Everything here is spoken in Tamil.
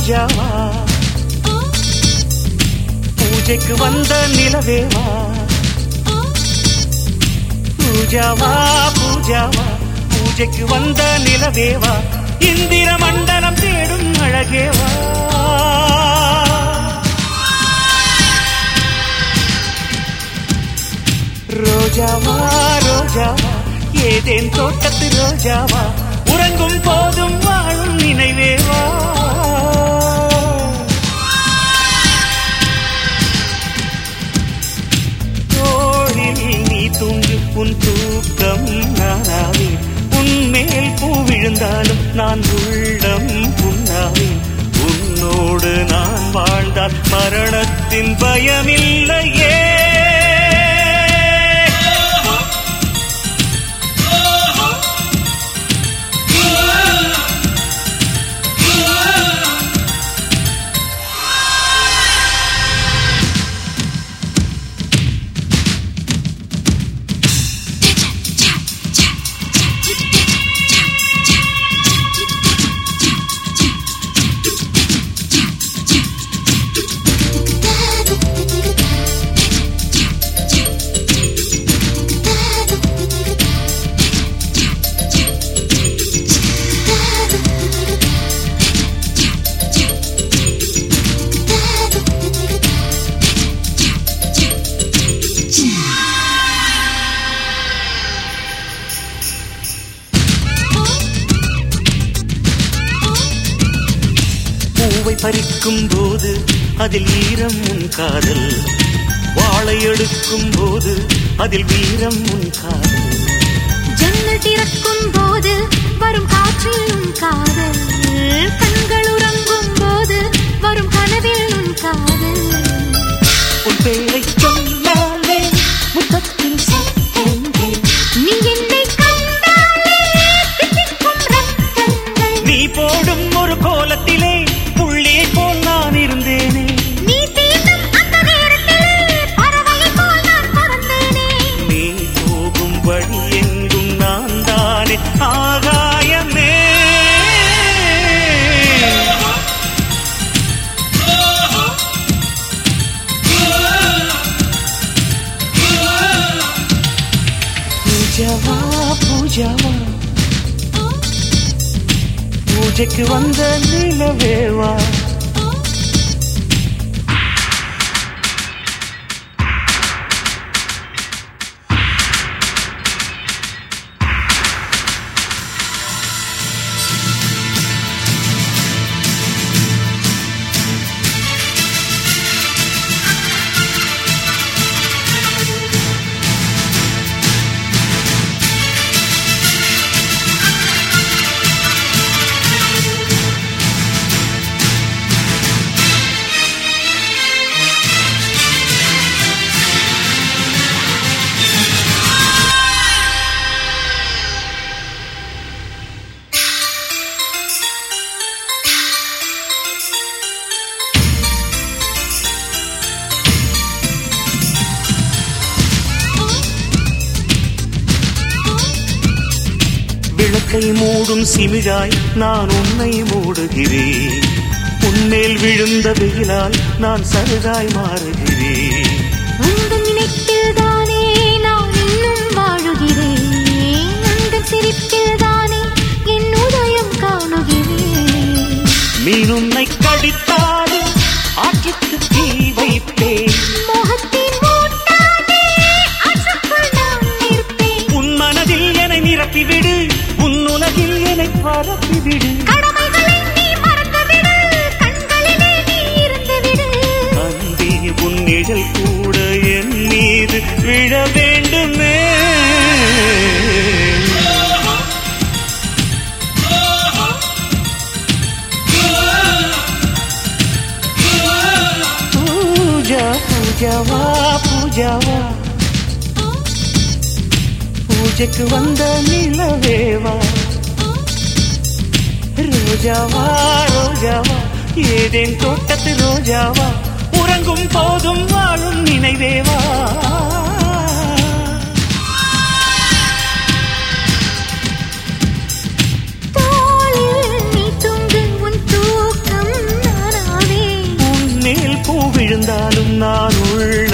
ரோஜாவா பூஜைக்கு வந்த நிலவேவா பூஜாவா பூஜாவா பூஜைக்கு வந்த நிலவேவா இந்திர மண்டலம் தேடும் அழகேவா ரோஜாவா ரோஜாவா ஏதேன் தோட்டத்து ரோஜாவா உறங்கும் போதும் வாழும் நினைவேவா தோழில் நீ தூங்கு உன் தூக்கம் நானாவேன் உன் மேல் பூ விழுந்தாலும் நான் உள்ளம் புண்ணாவேன் உன்னோடு நான் வாழ்ந்தால் மரணத்தின் பயமில்லையே பூவை பறிக்கும் போது அதில் ஈரம் உன் காதல் வாழை எடுக்கும் போது அதில் வீரம் உன் காதல் ஜன்னல் திறக்கும் போது வரும் காற்றில் உன் காதல் கண்கள் உறங்கும் போது வரும் கனவில் உன் காதல் உன் பேரை சொன்னாலே முத்தத்தில் சத்தெங்கே நீ என்னை கண்டாலே தித்திக்கும் ரத்தங்கள் நீ போடும் ஒரு கோலத்திலே புள்ளியை போல் நான் இருந்தேனே நீ தீண்டும் அந்த நேரத்திலே பறவையைப் போல் நான் பறந்தேனே நீ போகும் வழி எங்கும் நான் தானே ஆகாயமே பூஜாவா பூஜாவா பூஜைக்கு வந்த நிலவேவா விளக்கை மூடும் சிமிழாய் நான் உன்னை மூடுகிறேன் உன்மேல் விழுந்த வெயிலால் நான் சருகாய் மாறுகிறேன் உங்கள் நினைப்பில் தானே நான் இன்னும் வாழுகிறேன் உங்கள் சிரிப்பில் தானே என் உதயம் காணுகிறேன் மீன் உன்னை கடித்தாலும் ஆற்றுக்கு தீ வைப்பேன் மோகத்தின் மூட்டானே அசக்குள் நான் நிற்பேன் உன் மனதில் என்னை நிரப்பிவிடு உன் உலகில் என்னை பரப்பிவிடு கடமைகளை நீ மறந்துவிடு கண்களிலே நீ இருந்துவிடு அந்தி உன் நிழல் கூட என் மீது விழ வேண்டுமே பூஜா பூஜாவா பூஜாவா பூஜைக்கு வந்த நிலவேவா ரோஜாவா ரோஜாவா ஏதேன் தோட்டத்து ரோஜாவா உறங்கும் போதும் வாழும் நினைவேவா தோளில் நீ தூங்கு உன் தூக்கம் கண்டாலும் நான் உள்ள